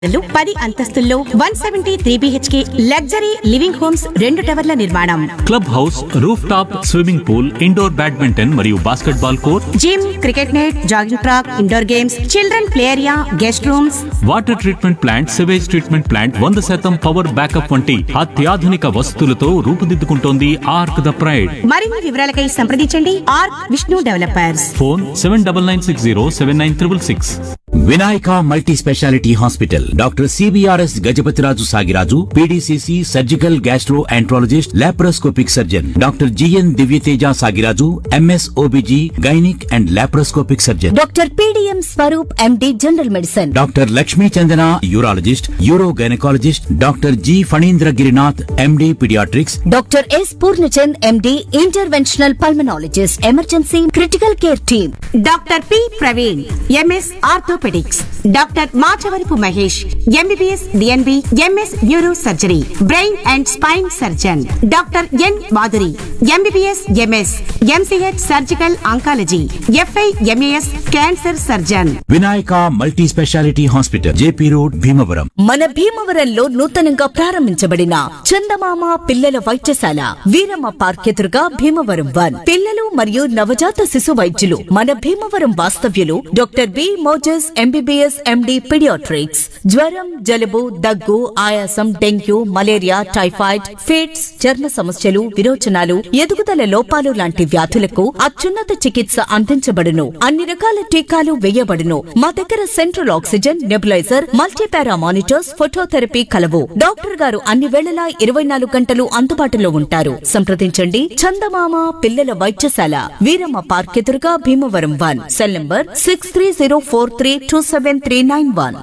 లు పది అంతస్తుల్లో one seventy three BHK luxury living homes రెండు టవర్ల నిర్మాణం club house roof top swimming pool indoor badminton మరియు basketball court gym cricket net jogging track indoor games children play area guest rooms water treatment plant sewage treatment plant వంద శాతం power backup వంటి అత్యాధునిక వసతులతో రూపుదిద్దుకుంటోంది arc the pride మరిన్ని వివరాలకై సంప్రదించండి Arc Vishnu developers phone seven double nine six zero seven nine triple six Vinayaka multi speciality hospital doctor CBRS Gajapathiraju Sagiraju PDCC surgical gastroenterologist laparoscopic surgeon doctor GN Divyateja Sagiraju MS OBG gynaec and laparoscopic surgeon doctor PDM Swaroop MD general medicine doctor Lakshmi Chandana urologist uro gynaecologist doctor G Phanindra Girinath MD paediatrics doctor S Purnachand MD interventional pulmonologist emergency critical care team doctor P Praveen MS orthopaedics doctor Machavarapu Mahesh MBBS DNB MS neuro surgery brain and spine surgeon doctor N Madhuri MBBS MS MCh surgical oncology FI MAS cancer surgeon Vinayaka multi speciality hospital JP road Bhimavaram మన భీమవరంలో నూతనంగా ప్రారంభించబడిన చందమామ పిల్లల వైద్యశాల Veeramma park ఎదురుగా Bhimavaram one పిల్లలు మరియు నవజాత శిశు వైద్యులు మన భీమవరం వాస్తవ్యులు doctor B Moses MBBS MD paediatrics జ్వరం జలుబు దగ్గు ఆయాసం డెంగ్యూ మలేరియా టైఫాయిడ్ ఫిట్స్ చర్మ సమస్యలు విరోచనాలు ఎదుగుదల లోపాలు లాంటి వ్యాధులకు అత్యున్నత చికిత్స అందించబడును అన్ని రకాల టీకాలు వేయబడును మా దగ్గర central oxygen nebulizer multipara monitors phototherapy కలవు డాక్టర్ గారు అన్ని వేళలా ఇరవై నాలుగు గంటలు అందుబాటులో ఉంటారు సంప్రదించండి చందమామ పిల్లల వైద్యశాల వీరమ్మ పార్క్ ఎదురుగా Bhimavaram one cell number six three zero four three two seven three nine one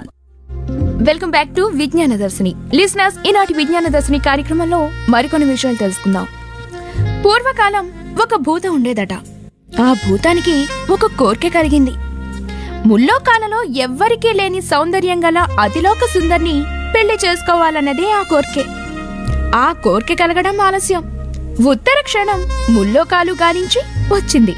welcome back to Vignana Darshini listeners ఈనాటి విజ్ఞాన దర్శిని కార్యక్రమంలో మరికొన్ని విషయాలు తెలుసుకుందాం పూర్వకాలం ఒక భూతం ఉండేదట ఆ భూతానికి ఒక కోరిక కలిగింది ముల్లోకాలలో ఎవ్వరికీ లేని సౌందర్యం గల అతిలోక సుందర్ని పెళ్లి చేసుకోవాలన్నదే ఆ కోరికే ఆ కోరిక కలగడం ఆలస్యం ఉత్తర క్షణం ముల్లోకాలు గాలించి వచ్చింది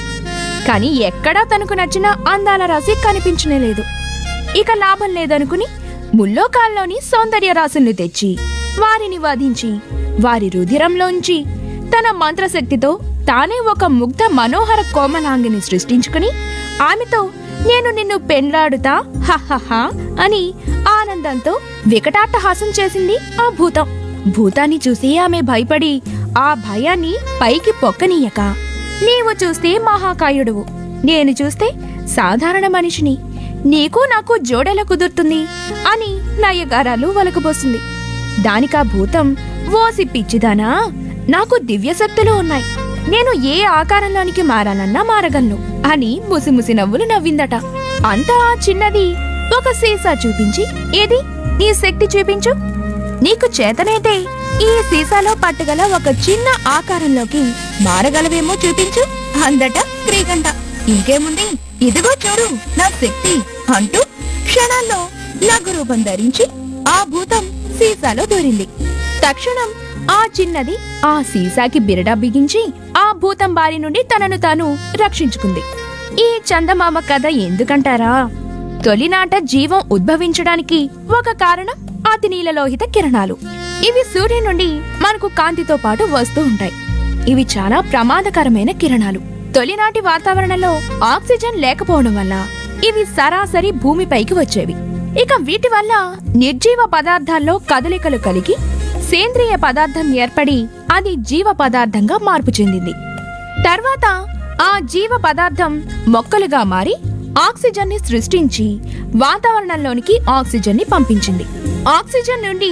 కాని ఎక్కడా తనకు నచ్చిన అందాల రాశి కనిపించనే లేదు ఇక లాభం లేదనుకుని ముల్లోకాల్లోని సౌందర్య రాసుల్ని తెచ్చి వారిని వధించి వారి రుధిరంలోంచి తన మంత్రశక్తితో తానే ఒక ముగ్ధ మనోహర కోమలాంగిని సృష్టించుకుని ఆమెతో నేను నిన్ను పెండ్లాడుతా హహహ అని ఆనందంతో వికటాట్టహాసం చేసింది ఆ భూతం భూతాన్ని చూసి ఆమె భయపడి ఆ భయాన్ని పైకి పొక్కనీయక నీవు చూస్తే మహాకాయుడువు నేను చూస్తే సాధారణ మనిషిని నీకు నాకు జోడెల కుదురుతుంది అని నయగారాలు వలకబోసింది దానికా భూతం ఓసి పిచ్చిదానా నాకు దివ్య శక్తులు ఉన్నాయి నేను ఏ ఆకారంలోనికి మారాలన్నా మారగలను అని ముసిముసి నవ్వులు నవ్విందట అంతా ఆ చిన్నది ఒక సీసా చూపించి ఏది నీ శక్తి చూపించు నీకు చేతనైతే ఈ సీసాలో పట్టుగల ఒక చిన్న ఆకారంలోకి మారగలవేమో చూపించు అందట క్రీగంట ఇంకేముంది ఇదిగో చూడు నా శక్తి అంటూ క్షణాల్లో లఘు రూపం ధరించి ఆ భూతం సీసాలో దూరింది తక్షణం ఆ చిన్నది ఆ సీసాకి బిరడా బిగించి ఆ భూతం బారి నుండి తనను తాను రక్షించుకుంది ఈ చందమామ కథ ఎందుకంటారా తొలినాట జీవం ఉద్భవించడానికి ఒక కారణం అతి నీలలోహిత కిరణాలు ఇవి సూర్యుని నుండి మనకు కాంతితో పాటు వస్తూ ఉంటాయి ఇవి చాలా ప్రమాదకరమైన కిరణాలు తొలినాటి వాతావరణంలో ఆక్సిజన్ లేకపోవడం వల్ల ఇవి సరాసరి భూమిపైకి వచ్చేవి ఇక వీటి వల్ల నిర్జీవ పదార్థాల్లో కదలికలు కలిగి సేంద్రియ పదార్థం ఏర్పడి అది జీవ పదార్థంగా మార్పు చెందింది తర్వాత ఆ జీవ పదార్థం మొక్కలుగా మారి ఆక్సిజన్ ని సృష్టించి వాతావరణంలోనికి ఆక్సిజన్ ని పంపించింది ఆక్సిజన్ నుండి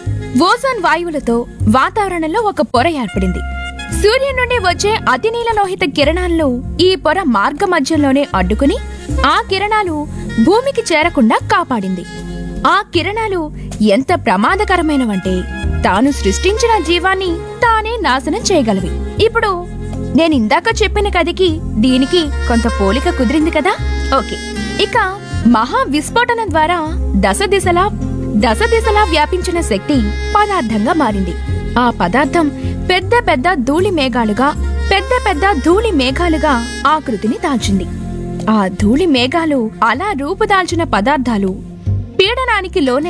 ఓజోన్ వాయువులతో వాతావరణంలో ఒక పొర ఏర్పడింది సూర్యుని నుండి వచ్చే అతి నీలలోహిత కిరణాలను ఈ పొర మార్గ మధ్యంలోనే అడ్డుకుని ఆ కిరణాలు భూమికి చేరకుండా కాపాడింది ఆ కిరణాలు ఎంత ప్రమాదకరమైనవంటే తాను సృష్టించిన జీవాన్ని తానే నాశనం చేయగలవి ఇప్పుడు నేను ఇందాక చెప్పిన కథకి దీనికి కొంత పోలిక కుదిరింది కదా ఓకే ఇక మహా విస్ఫోటనం ద్వారా దశ దిశలా దశ దిశలా వ్యాపించిన శక్తి పదార్థంగా మారింది ఆ పదార్థం పెద్ద పెద్ద ధూళి మేఘాలుగా పెద్ద పెద్ద ధూళి మేఘాలుగా ఆకృతిని దాల్చింది ఆ ధూళి మేఘాలు అలా రూపుదాల్చిన పదార్థాలు పీడనానికి లోనే